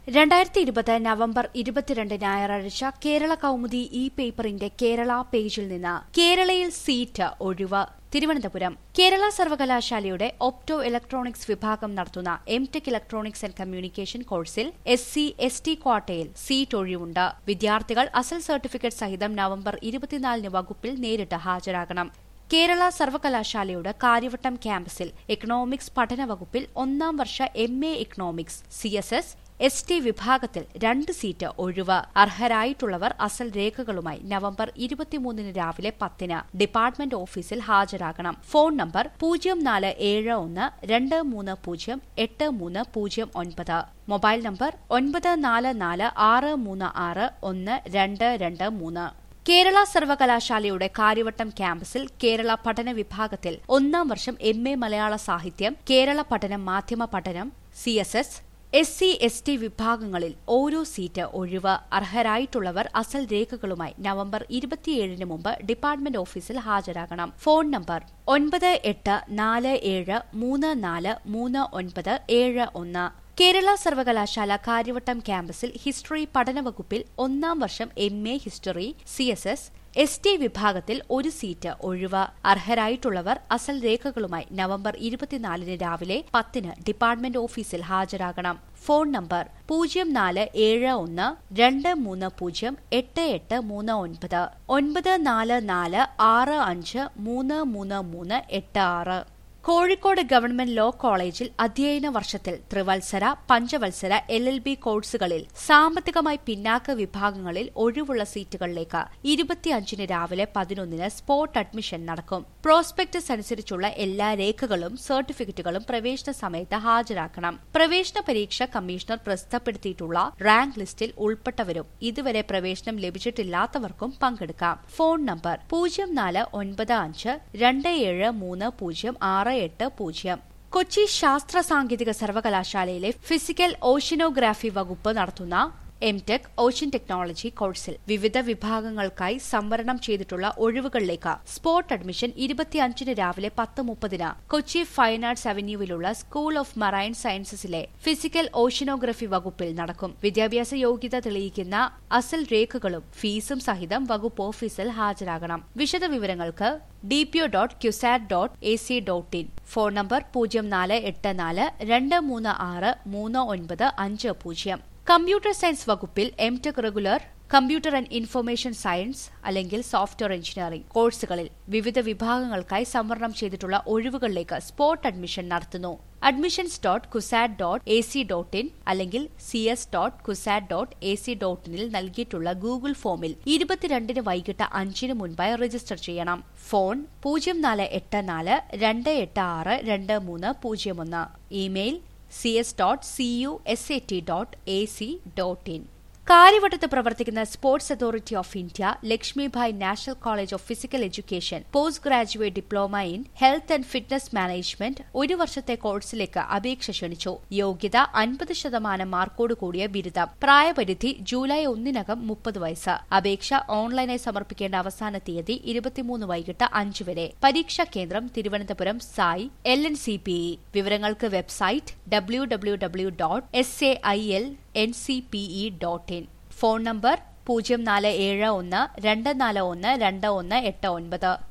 രണ്ടായിരത്തി ഇരുപത് നവംബർ ഇരുപത്തിരണ്ട് ഞായറാഴ്ച കേരള കൗമുദി ഇ പേപ്പറിന്റെ കേരള പേജിൽ നിന്ന് കേരളയിൽ സീറ്റ് ഒഴിവ് തിരുവനന്തപുരം കേരള സർവകലാശാലയുടെ ഒപ്റ്റോ ഇലക്ട്രോണിക്സ് വിഭാഗം നടത്തുന്ന M tech electronics and communication കോഴ്സിൽ എസ് സി എസ് ടി ക്വാട്ടയിൽ സീറ്റ് ഒഴിവുണ്ട് വിദ്യാർത്ഥികൾ അസൽ സർട്ടിഫിക്കറ്റ് സഹിതം നവംബർ ഇരുപത്തിനാലിന് വകുപ്പിൽ നേരിട്ട് ഹാജരാകണം കേരള സർവകലാശാലയുടെ കാര്യവട്ടം ക്യാമ്പസിൽ എക്കണോമിക്സ് പഠന വകുപ്പിൽ ഒന്നാം വർഷ M A economics C S S S T വിഭാഗത്തിൽ രണ്ട് സീറ്റ് ഒഴിവ് അർഹരായിട്ടുള്ളവർ അസൽ രേഖകളുമായി നവംബർ ഇരുപത്തിമൂന്നിന് രാവിലെ പത്തിന് ഡിപ്പാർട്ട്മെന്റ് ഓഫീസിൽ ഹാജരാകണം ഫോൺ നമ്പർ പൂജ്യം നാല് ഏഴ് ഒന്ന് രണ്ട് മൂന്ന് പൂജ്യം എട്ട് മൂന്ന് പൂജ്യം ഒൻപത് മൊബൈൽ നമ്പർ ഒൻപത് നാല് നാല് ആറ് മൂന്ന് ആറ് ഒന്ന് രണ്ട് രണ്ട് മൂന്ന് കേരള സർവകലാശാലയുടെ കാര്യവട്ടം ക്യാമ്പസിൽ കേരള പഠന വിഭാഗത്തിൽ ഒന്നാം വർഷം എം എ മലയാള സാഹിത്യം കേരള പഠനം മാധ്യമ പഠനം C S S S C S T വിഭാഗങ്ങളിൽ ഓരോ സീറ്റ് ഒഴിവ് അർഹരായിട്ടുള്ളവർ അസൽ രേഖകളുമായി നവംബർ ഇരുപത്തിയേഴിന് മുമ്പ് ഡിപ്പാർട്ട്മെന്റ് ഓഫീസിൽ ഹാജരാകണം ഫോൺ നമ്പർ ഒൻപത് എട്ട് നാല് ഏഴ് മൂന്ന് നാല് മൂന്ന് ഒൻപത് ഏഴ് ഒന്ന് കേരള സർവകലാശാല കാര്യവട്ടം ക്യാമ്പസിൽ ഹിസ്റ്ററി പഠന വകുപ്പിൽ ഒന്നാം വർഷം M A history C S S S T വിഭാഗത്തിൽ ഒരു സീറ്റ് ഒഴിവ് അർഹരായിട്ടുള്ളവർ അസൽ രേഖകളുമായി നവംബർ ഇരുപത്തിനാലിന് രാവിലെ പത്തിന് ഡിപ്പാർട്ട്മെന്റ് ഓഫീസിൽ ഹാജരാകണം ഫോൺ നമ്പർ പൂജ്യം നാല് ഏഴ് ഒന്ന് രണ്ട് മൂന്ന് പൂജ്യം എട്ട് എട്ട് മൂന്ന് ഒൻപത് ഒൻപത് നാല് നാല് ആറ് അഞ്ച് മൂന്ന് മൂന്ന് മൂന്ന് എട്ട് ആറ് കോഴിക്കോട് ഗവൺമെന്റ് ലോ കോളേജിൽ അധ്യയന വർഷത്തിൽ ത്രിവത്സര പഞ്ചവത്സര എൽ എൽ ബി കോഴ്സുകളിൽ സാമ്പത്തികമായി പിന്നാക്ക വിഭാഗങ്ങളിൽ ഒഴിവുള്ള സീറ്റുകളിലേക്ക് ഇരുപത്തിയഞ്ചിന് രാവിലെ പതിനൊന്നിന് സ്പോട്ട് അഡ്മിഷൻ നടക്കും പ്രോസ്പെക്ടസ് അനുസരിച്ചുള്ള എല്ലാ രേഖകളും സർട്ടിഫിക്കറ്റുകളും പ്രവേശന സമയത്ത് ഹാജരാക്കണം പ്രവേശന പരീക്ഷ കമ്മീഷണർ പ്രസിദ്ധപ്പെടുത്തിയിട്ടുള്ള റാങ്ക് ലിസ്റ്റിൽ ഉൾപ്പെട്ടവരും ഇതുവരെ പ്രവേശനം ലഭിച്ചിട്ടില്ലാത്തവർക്കും പങ്കെടുക്കാം ഫോൺ നമ്പർ പൂജ്യം നാല് ഒൻപത് അഞ്ച് രണ്ട് ഏഴ് മൂന്ന് പൂജ്യം ആറ് എട്ട് പൂജ്യം കൊച്ചി ശാസ്ത്ര സാങ്കേതിക സർവകലാശാലയിലെ ഫിസിക്കൽ ഓഷ്യനോഗ്രാഫി വകുപ്പ് നടത്തുന്ന എം ടെക് ഓഷ്യൻ ടെക്നോളജി കോഴ്സിൽ വിവിധ വിഭാഗങ്ങൾക്കായി സംവരണം ചെയ്തിട്ടുള്ള ഒഴിവുകളിലേക്ക് സ്പോട്ട് അഡ്മിഷൻ ഇരുപത്തിയഞ്ചിന് രാവിലെ പത്ത് മുപ്പതിന് കൊച്ചി ഫൈൻ ആർട്സ് അവന്യൂവിലുള്ള school of marine sciences physical oceanography വകുപ്പിൽ നടക്കും വിദ്യാഭ്യാസ യോഗ്യത തെളിയിക്കുന്ന അസൽ രേഖകളും ഫീസും സഹിതം വകുപ്പ് ഓഫീസിൽ ഹാജരാകണം വിശദവിവരങ്ങൾക്ക് D P O dot CUSAT dot A C dot in phone number പൂജ്യം നാല് എട്ട് നാല് രണ്ട് മൂന്ന് ആറ് മൂന്ന് ഒൻപത് അഞ്ച് പൂജ്യം കമ്പ്യൂട്ടർ സയൻസ് വകുപ്പിൽ M tech regular computer and information science അല്ലെങ്കിൽ സോഫ്റ്റ്വെയർ എഞ്ചിനീയറിംഗ് കോഴ്സുകളിൽ വിവിധ വിഭാഗങ്ങൾക്കായി സംവരണം ചെയ്തിട്ടുള്ള ഒഴിവുകളിലേക്ക് സ്പോട്ട് അഡ്മിഷൻ നടത്തുന്നു admissions dot CUSAT dot A C dot in അല്ലെങ്കിൽ C S dot CUSAT dot A C dot ഇനിൽ നൽകിയിട്ടുള്ള ഗൂഗിൾ ഫോമിൽ ഇരുപത്തിരണ്ടിന് വൈകിട്ട് അഞ്ചിന് മുൻപായി രജിസ്റ്റർ ചെയ്യണം ഫോൺ പൂജ്യം നാല് എട്ട് നാല് രണ്ട് എട്ട് ആറ് രണ്ട് മൂന്ന് പൂജ്യം ഒന്ന് email C S dot C U S A T dot A C dot in കാര്യവട്ടത്ത് പ്രവർത്തിക്കുന്ന sports authority of India Lakshmibai national college of physical education post graduate diploma in health and fitness management ഒരു വർഷത്തെ കോഴ്സിലേക്ക് അപേക്ഷ ക്ഷണിച്ചു യോഗ്യത അൻപത് ശതമാനം മാർക്കോട് കൂടിയ ബിരുദം പ്രായപരിധി ജൂലൈ ഒന്നിനകം മുപ്പത് വയസ്സ് അപേക്ഷ ഓൺലൈനായി സമർപ്പിക്കേണ്ട അവസാന തീയതി ഇരുപത്തിമൂന്ന് വൈകിട്ട് അഞ്ച് വരെ പരീക്ഷാ കേന്ദ്രം തിരുവനന്തപുരം SAI L N C P E വിവരങ്ങൾക്ക് website W W W dot S A I L N C P E dot in phone number പൂജ്യം നാല് ഏഴ് ഒന്ന് രണ്ട് നാല് ഒന്ന് രണ്ട് ഒന്ന് എട്ട് ഒൻപത്